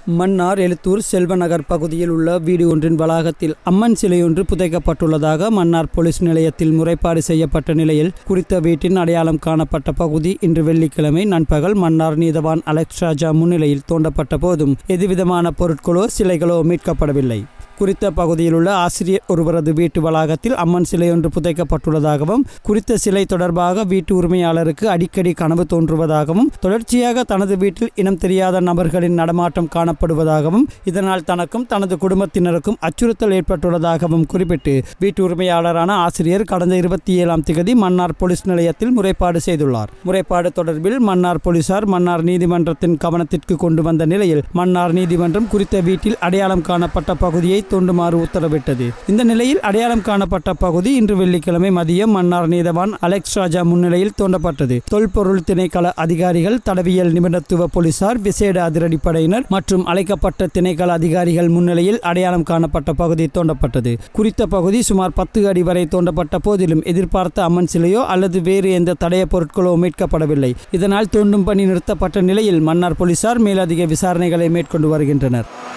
மன்னார் எழுத்தூர் செல்வநகர் பகுதியில் உள்ள வீடு ஒன்றின் வளாகத்தில் அம்மன் சிலையொன்று புதைக்கப்பட்டுள்ளதாக மன்னார் போலீஸ் நிலையத்தில் முறைப்பாடு செய்யப்பட்ட நிலையில் குறித்த வீட்டின் அடையாளம் காணப்பட்ட பகுதி இன்று வெள்ளிக்கிழமை நண்பகல் மன்னார் நீதவான் அலெக்ஸ் ராஜா முன்னிலையில் தோண்டப்பட்ட போதும் எதுவிதமான பொருட்களோ சிலைகளோ மீட்கப்படவில்லை குறித்த பகுதியில் உள்ள ஆசிரியர் ஒருவரது வீட்டு வளாகத்தில் அம்மன் சிலை ஒன்று புதைக்கப்பட்டுள்ளதாகவும் குறித்த சிலை தொடர்பாக வீட்டு உரிமையாளருக்கு அடிக்கடி கனவு தோன்றுவதாகவும் தொடர்ச்சியாக தனது வீட்டில் இனம் தெரியாத நபர்களின் நடமாட்டம் காணப்படுவதாகவும் இதனால் தனக்கும் தனது குடும்பத்தினருக்கும் அச்சுறுத்தல் ஏற்பட்டுள்ளதாகவும் குறிப்பிட்டு வீட்டு உரிமையாளரான ஆசிரியர் கடந்த இருபத்தி ஏழாம் திகதி மன்னார் போலீஸ் நிலையத்தில் முறைப்பாடு செய்துள்ளார் முறைப்பாடு தொடர்பில் மன்னார் போலீசார் மன்னார் நீதிமன்றத்தின் கவனத்திற்கு கொண்டு வந்த நிலையில் மன்னார் நீதிமன்றம் குறித்த வீட்டில் அடையாளம் காணப்பட்ட பகுதியை தோண்டுமாறு உத்தரவிட்டது இந்த நிலையில் அடையாளம் காணப்பட்ட பகுதி இன்று வெள்ளிக்கிழமை மதியம் மன்னார் நீதவான் அலெக்ஸ் ராஜா முன்னிலையில் தோண்டப்பட்டது தொல்பொருள் திணைக்கள அதிகாரிகள் தடவியல் நிபுணத்துவ போலீசார் விசேட அதிரடிப்படையினர் மற்றும் அழைக்கப்பட்ட திணைக்கள அதிகாரிகள் முன்னிலையில் அடையாளம் காணப்பட்ட பகுதி தோண்டப்பட்டது குறித்த பகுதி சுமார் பத்து அடி வரை தோண்டப்பட்ட போதிலும் எதிர்பார்த்த அம்மன் சிலையோ அல்லது வேறு எந்த தடய பொருட்களோ மீட்கப்படவில்லை இதனால் தோண்டும் பணி நிறுத்தப்பட்ட நிலையில் மன்னார் போலீசார் மேலதிக விசாரணைகளை மேற்கொண்டு வருகின்றனர்